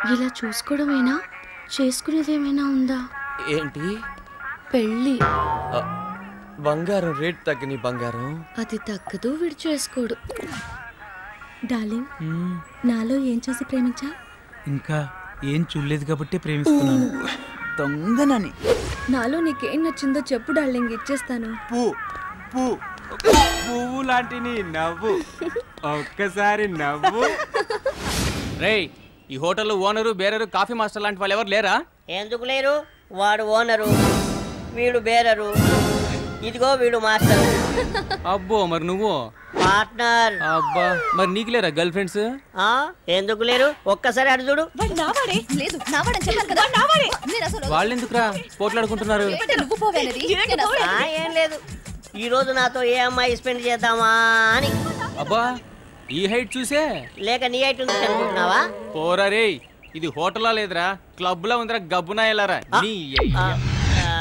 ఇలా చూసుకోవడమేనా చేసుకునేది ఏమైనా ఉందా ఏంటి పెళ్ళి ఆ, బంగారం రేట్ తగ్గని బంగారం అది తగ్గదు వీడు చేసుకోడు డార్లింగ్ మ్మ్. నాలో ఏం చూసి ప్రేమించా ఇంకా ఏం చూడలేదు కాబట్టి ప్రేమిస్తున్నాను దొంగనని నాలో నీకేం నచ్చిందో చెప్పు డార్లింగ్ ఇచ్చేస్తాను పూ పూ పువ్వు లాంటి నీ నవ్వు ఒక్కసారి నవ్వు రేయ్ ఈ హోటల్లో ఓనరు బేరరు కాఫీ మాస్టర్ లాంటి వాళ్ళు ఎవరు లేరా ఎందుకు లేరు వాడు ఓనరు వీడు బేరరు ఇదిగో వీడు మాస్టర్ అబ్బో మరి నువ్వు పార్ట్నర్ అబ్బా మరి నీకు లేరా గర్ల్ ఫ్రెండ్స్ ఆ ఎందుకు లేరు ఒక్కసారి అడు చూడు వాడు నావాడే లేదు నావాడని చెప్పాను కదా నావాడే నేను అసలు వాళ్ళెందుకురా పోట్లాడుకుంటున్నారు ఏంటి నువ్వు పోవేనది నేను అసలు- ఆ, ఏం లేదు ఈ రోజు నాతో ఏ అమ్మాయి స్పెండ్ చేద్దామా అని అబ్బా ఈ హైట్ చూసే లేక నీ ఐటు ఉంది అనుకుంటున్నావా పోరా రేయ్ ఇది హోటలా లేదురా క్లబ్ లా ఉందిరా గబ్బునా వెళ్ళారా నీ ఆ, అయ్య. ఆ.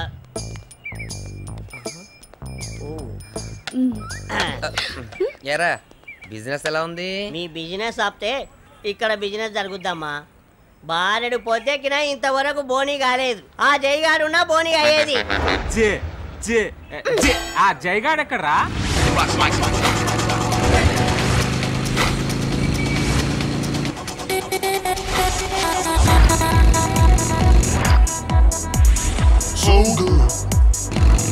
ఎరా బిజినెస్ ఎలా ఉంది మీ బిజినెస్ ఆపితే ఇక్కడ బిజినెస్ జరుగుద్దమ్మా బారెడు పొద్దెక్కిన ఇంతవరకు బోనీ కాలేదు ఆ జైగాడున్నా బోనీ అయ్యేది జే జే జే ఆ జైగాడ్ ఎక్కడ్రా So good.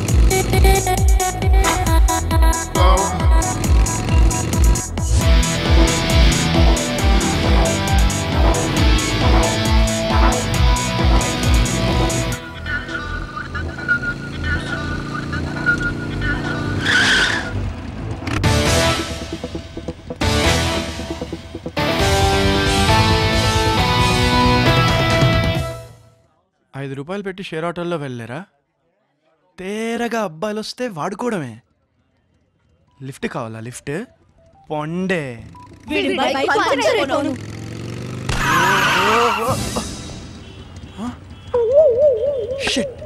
ఐదు రూపాయలు పెట్టి షేర్ ఆటోల్లో వెళ్ళారా తేరగా అబ్బాయిలు వస్తే వాడుకోవడమే లిఫ్ట్ కావాలా లిఫ్ట్ పొండే వీడి బైక్ పంచర్ అయిపోను. షిట్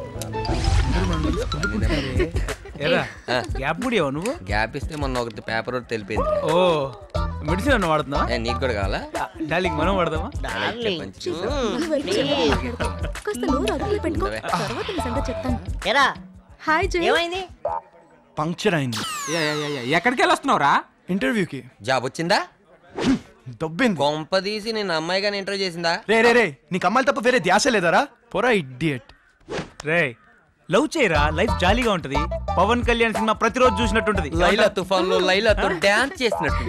ఎరా గ్యాప్ కూడా ఇవ్వవు నువ్వు గ్యాప్ ఇస్తే మొన్న ఒకటి పేపర్ ఒకటి తెలిపింది ఓ మెడిసిన్ అన్న వాడుతున్నావా ఏ, నీకు కూడా కావాలా డార్లింగ్ మనం వాడదామా డార్లింగ్ మంచి ప్లీజ్ కాస్త నోరు అదుపులో పెట్టుకో తర్వాత నీ సంగతి చెప్తాను ఎరా హాయ్ జై ఏమైంది పంక్చర్ అయింది యా, యా, యా, యా. ఎక్కడికి వెళ్ళొస్తున్నావురా ఇంటర్వ్యూకి జాబ్ వచ్చిందా దొబ్బింది కొంప తీసి నేను అమ్మాయిగాని ఇంటర్వ్యూ చేసిందా రే రే రే నీకు అమ్మాయిలు తప్ప వేరే ధ్యాస లేదరా పొరా ఇడ్డియట్ రే లవ్ చేయరా లైఫ్ జాలీగా ఉంటది పవన్ కళ్యాణ్ సినిమా ప్రతిరోజు చూసినట్టుంటది లైలా తుఫాన్ లో లైలాతో డాన్స్ చేసినట్టు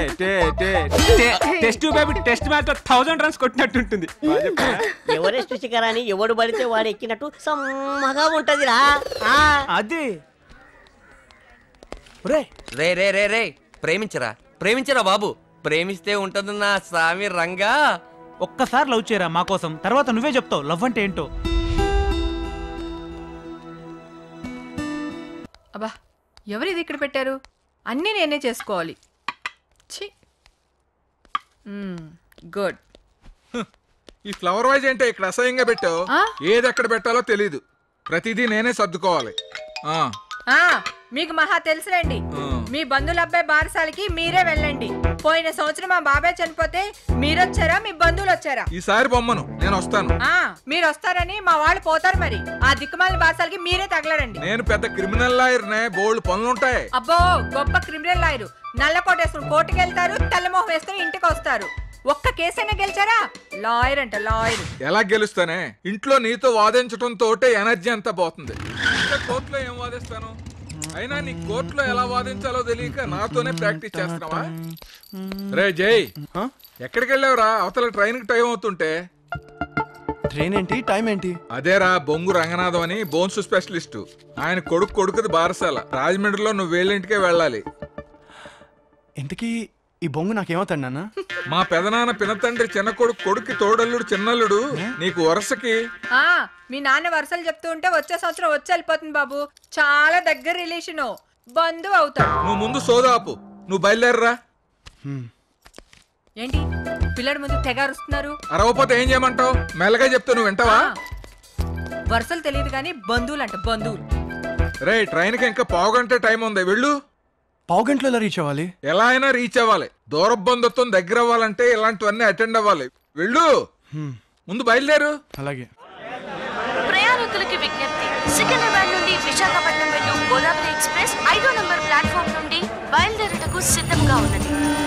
టెస్ట్ బేబీ టెస్ట్ మ్యాచ్ లో థౌసండ్ రన్స్ కొట్టినట్టుంటుంది ఎవరెస్ట్ శిఖరాన్ని ఎవడు పడితే వాడు ఎక్కినట్టు సమ్మగా ఉంటదిరా ఆ, అదే ఒరే రే రే రే రే ప్రేమించరా ప్రేమించరా బాబు ప్రేమిస్తే ఉంటది నా స్వామి రంగా ఒక్కసారి లవ్ చేయరా మా కోసం తర్వాత నువ్వే చెప్తావు లవ్ అంటే ఏంటో అబ్బా ఎవరిది ఇక్కడ పెట్టారు అన్నీ నేనే చేసుకోవాలి ఛీ గుడ్ ఈ ఫ్లవర్ వైజ్ ఏంటో ఇక్కడ అసహ్యంగా పెట్టావు ఆ? ఏది ఎక్కడ పెట్టాలో తెలీదు ప్రతిదీ నేనే సర్దుకోవాలి ఆ, ఆ మీకు మహా తెలుసులేండి మీ బంధువుల అబ్బాయి బారసాలకి మీరే వెళ్ళండి పోయిన సంవత్సరం మా బాబాయ్ చనిపోతే మీరొచ్చారా మీ బంధువులు వచ్చారా ఈసారి బొమ్మను నేను వస్తాను ఆ మీరు వస్తారని మా వాళ్ళు పోతారు మరి ఆ దిక్కుమాల బారసాలకి మీరే తగలరండి నేను పెద్ద క్రిమినల్ లాయర్నే బోల్డ్ పనులుంటాయి అబ్బో గొప్ప క్రిమినల్ లాయరు నల్ల కోట వేసుకుని కోర్టుకి వెళ్తారు తెల్లమోహం వేసుకుని ఇంటికి వస్తారు ఒక్క కేసైనా గెలిచారా లాయర్ అంట లాయర్ ఎలా గెలుస్తానే ఇంట్లో నీతో వాదించడం తోటే ఎనర్జీ అంతా పోతుంది ఇంకా కోర్టులో ఏం వాదిస్తాను అయినా నీ కోర్టులో ఎలా వాదించాలో తెలియక నాతోనే ప్రాక్టీస్ చేస్తున్నావా రే జై హ? ఎక్కడికి వెళ్ళావురా అవతల ట్రైన్ కి టైం అవుతుంటే ట్రైన్ ఏంటి టైం ఏంటి అదేరా బొంగు రంగనాథం అని బోన్స్ స్పెషలిస్ట్ ఆయన కొడుకు కొడుకుది బారసాల రాజమండ్రిలో నువ్వు వేళ్ళింటికే వెళ్ళాలి ఇంతకీ ఈ బొంగు నాకేమవుతాడు నాన్న మా పెదనాన్న పినతండ్రి చిన్న కొడుకు కొడుక్కి తోడల్లుడు చిన్నల్లుడు నీకు వరుసకి ఆ మీ నాన్న వరుసలు చెప్తూ ఉంటే వచ్చే సంవత్సరం వచ్చి వెళ్ళిపోతుంది బాబు చాలా దగ్గర రిలేషన్ బంధువు అవుతాడు నువ్వు ముందు సోదాపు నువ్వు బయలుదేరరా హ్మ్. ఏంటి పిల్లడి ముందు తెగ అరుస్తున్నారు అరవపోతే ఏం చేయమంటావు మెల్లగా చెప్తే నువ్వు వింటావా ఆ, వరుసలు తెలియదు కానీ బంధువులు అంట బంధువులు రే ట్రైన్కి ఇంకా పావు గంట టైం ఉంది వెళ్ళు పావు గంటలో ఎలా రీచ్ అవ్వాలి ఎలా అయినా రీచ్ అవ్వాలి దూర బంధుత్వం దగ్గర అవ్వాలంటే ఇలాంటివన్నీ అటెండ్ అవ్వాలి వెళ్ళు హ్మ్. ముందు బయలుదేరు అలాగే ప్రయాణికులకి విజ్ఞప్తి సికింద్రాబాద్ నుండి విశాఖపట్నం వెళ్ళు గోదావరి ఎక్స్ప్రెస్ ఐదో నంబర్ ప్లాట్ఫామ్ నుండి బయలుదేరుటకు సిద్ధంగా ఉన్నది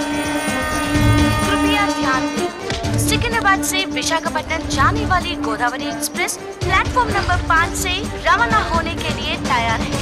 कृपया ध्यान दें सिकंदराबाद से विशाखापट्टनम जाने वाली गोदावरी एक्सप्रेस प्लेटफॉर्म नंबर पाँच से रवाना होने के लिए तैयार है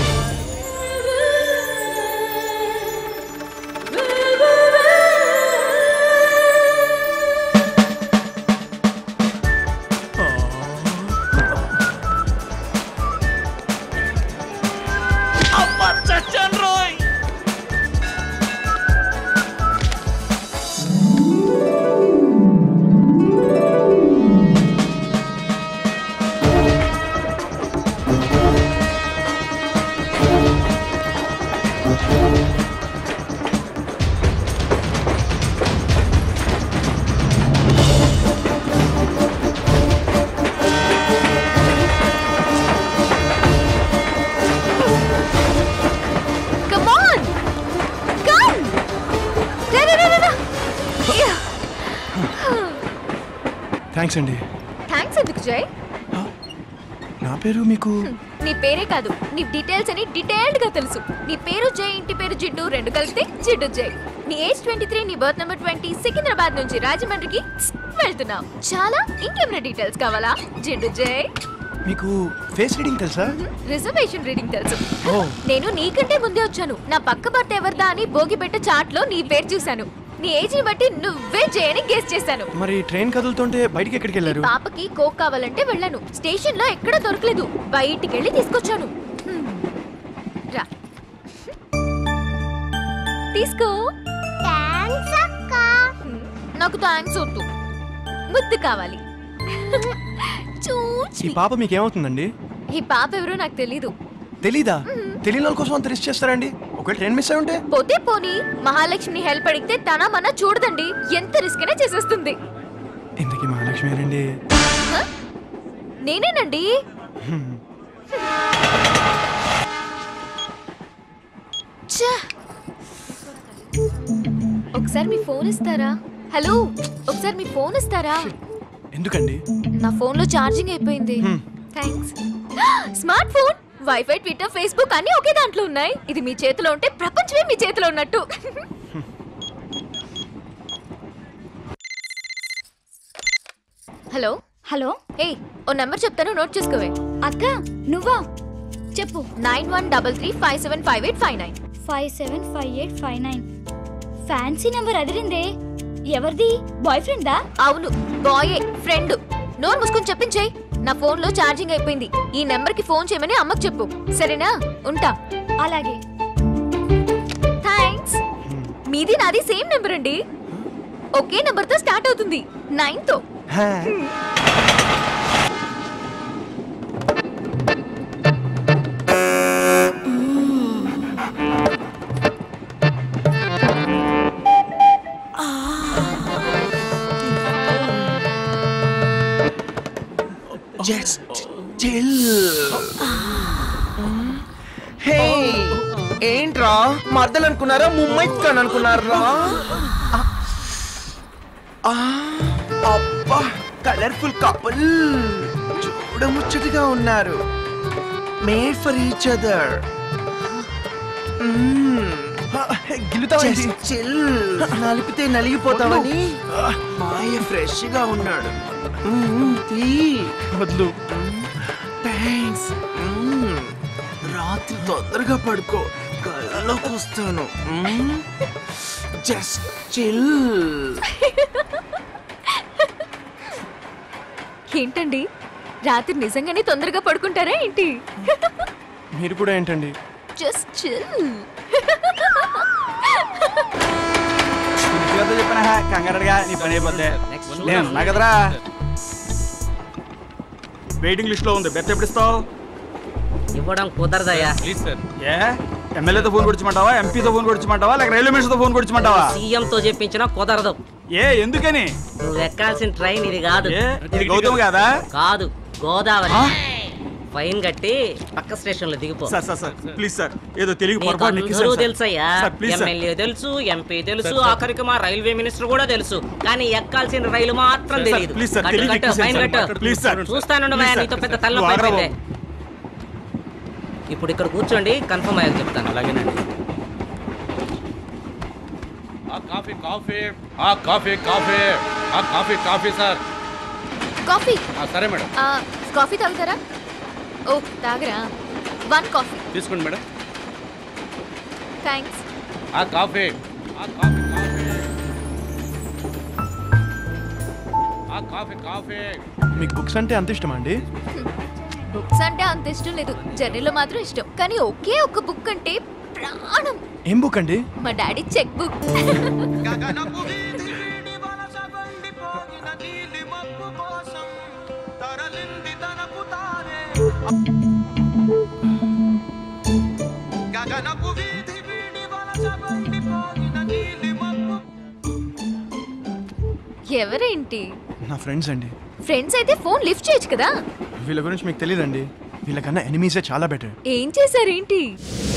Come on! Come! Da, da, da, da, da. Yeah. Thanks అండి థ్యాంక్స్ ఎందుకు జయ్ నా పేరు మీకు నీ పేరే కాదు నీ డీటెయిల్స్ అని డీటెయిల్డ్ గా తెలుసు నీ పేరు జై ఇంటి పేరు జిడ్డు రెండు కలిపితే జిడ్డు జై నీ ఏజ్ ట్వంటీ త్రీ నీ బర్త్ నెంబర్ ట్వంటీ సికింద్రాబాద్ నుంచి రాజమండ్రికి వెళ్తున్నావు చాలా ఇంకేమైనా డీటెయిల్స్ కావాలా జిడ్డు జై మీకు ఫేస్ రీడింగ్ తెలుసా రిజర్వేషన్ రీడింగ్ తెలుసు ఓ నేను నీకంటే ముందే వచ్చాను నా పక్క భర్త ఎవరిదా అని భోగిపెట్ట చాట్ లో నీ పేరు చూశాను నీ ఏజ్ ని బట్టి నువ్వే జయని గెస్ చేశాను మరి ట్రైన్ కదులుతుంటే బయటికి ఎక్కడికి వెళ్ళారు పాపకి కోక్ కావాలంటే వెళ్ళాను స్టేషన్ లో ఎక్కడ దొరకలేదు బయటికి వెళ్ళి తీసుకొచ్చాను హ్మ్. రా తీసుకో థ్యాంక్స్ అక్క నాకు థ్యాంక్స్ వద్దు ముద్దు కావాలి ఈ చూచి పాప మీకేమవుతుందండి ఈ పాప ఎవరో నాకు తెలీదు తెలీదా తెలియని వాళ్ళ కోసం అంత రిస్క్ చేస్తారండి ఒకవేళ ట్రైన్ మిస్ అయి ఉంటే పోతే పోనీ మహాలక్ష్మిని హెల్ప్ అడిగితే తన మన చూడదండి ఎంత రిస్క్ అయినా చేసేస్తుంది ఇంతకీ మహాలక్ష్మి గారండి హ? నేనేనండి ఛ! ఒకసారి మీ ఫోన్ ఇస్తారా హలో ఒకసారి మీ ఫోన్ ఇస్తారా ఎందుకండి నా ఫోన్ లో ఛార్జింగ్ అయిపోయింది thanks smart phone wifi Twitter Facebook అన్ని ఒకే దాంట్లో ఉన్నాయి ఇది మీ చేతిలో ఉంటే ప్రపంచమే మీ చేతిలో ఉన్నట్టు హలో హలో ఏ ఓ నెంబర్ చెప్తాను నోట్ చేసుకోవే అక్క నువ్వా చెప్పు nine one double three five seven five eight five nine five seven five eight five nine fancy number అదిరిందే ఎవరిది బాయ్ ఫ్రెండా అవును బాయే ఫ్రెండ్ నోరు మూసుకొని చెప్పించేయ్ నా ఫోన్ లో ఛార్జింగ్ అయిపోయింది ఈ నెంబర్ కి ఫోన్ చేయమని అమ్మకు చెప్పు సరేనా ఉంటా అలాగే థ్యాంక్స్ మీది నాది సేమ్ నెంబర్ అండి ఒకే నెంబర్ తో స్టార్ట్ అవుతుంది నైన్ తో జస్ట్ చిల్ హే ఏంట్రా మర్దలు అనుకున్నారా ముమ్మై ఖాన్ అనుకున్నారా ఆ, అబ్బా కలర్ఫుల్ కపుల్ చూడముచ్చటగా ఉన్నారు మేడ్ ఫర్ ఈచ్ అదర్ గిల్లుతావేంటి? చిల్ నలిపితే నలిగిపోతావని మాయ ఫ్రెష్ గా ఉన్నాడు మ్మ్, తీ వద్దు థ్యాంక్స్ రాత్రి తొందరగా పడుకో కళ్ళలోకి వస్తాను జస్ట్ చిల్ ఏంటండి రాత్రి నిజంగానే తొందరగా పడుకుంటారా ఏంటి మీరు కూడా ఏంటండి జస్ట్ చిల్ చెప్పిన కంగారుగా నీ పని అయిపోతే నేను ఉన్నా కదరా వెయిటింగ్ లిస్ట్ లో ఉంది బెర్త్ ఎప్పుడు ఇస్తావు ఇవ్వడం కుదరదయ్యా ప్లీజ్ సార్ ఏ ఎమ్మెల్యేతో ఫోన్ కొడిచమంటావా ఎంపీతో ఫోన్ కొడిచమంటావా లేక రైల్వే మినిస్టర్తో ఫోన్ కొడిచమంటావా సీఎం తో చెప్పించినా కుదరదు ఏ ఎందుకని నువ్వు ఎక్కాల్సిన ట్రైన్ ఇది కాదు ఏ ఇది గౌతమ్ కాదా కాదు గోదావరి ఫైన్ కట్టి పక్క స్టేషన్ లో దిగిపో sir sir sir please sir ఏదో తెలుగు నీకు పొరపాటు అందరూ ఎక్కిస్తాను సార్. తెలుసయ్యా సార్, ప్లీజ్ సార్. ఎమ్మెల్యే తెలుసు ఎంపీ తెలుసు సార్, సార్. ఆఖరికి మా రైల్వే మినిస్టర్ కూడా తెలుసు కానీ ఎక్కాల్సిన రైలు మాత్రం సార్, తెలియదు ప్లీజ్ సార్, కట్టు, తెలియదు కట్టు, ఎక్కిస్తాను ఫైన్ సార్, కట్టు. మాట్లాడు, ప్లీజ్ సార్. చూస్తానుండు ప్లీజ్ భయ్యా, సార్. నీతో పెద్ద తల్ల నువ్వు ఆగరా అయిపోయింది ఇప్పుడు ఇక్కడ కూర్చోండి కన్ఫర్మ్ అయ్యాక చెప్తాను అలాగేనండి ఆ కాఫీ కాఫీ ఆ కాఫీ కాఫీ ఆ కాఫీ కాఫీ సార్ కాఫీ ఆ, సరే మేడం ఆ, కాఫీ తాగుతారా ఓ తాగరా వన్ కాఫీ తీసుకోండి మేడం థ్యాంక్స్ ఆ కాఫీ ఆ కాఫీ కాఫీ ఆ కాఫీ కాఫీ మీకు బుక్స్ అంటే అంత ఇష్టమా అండి బుక్స్ అంటే అంత ఇష్టం లేదు జర్నీలో మాత్రం ఇష్టం కానీ ఒకే ఒక్క బుక్ అంటే ప్రాణం ఏం బుక్ అండి మా డాడీ చెక్ బుక్ ఎవరేంటి నా ఫ్రెండ్స్ అండి ఫ్రెండ్స్ అయితే ఫోన్ లిఫ్ట్ చేయొచ్చు కదా వీళ్ళ గురించి మీకు తెలియదండి వీళ్ళకన్నా ఎనిమీసే చాలా బెటర్ ఏం చేశారేంటి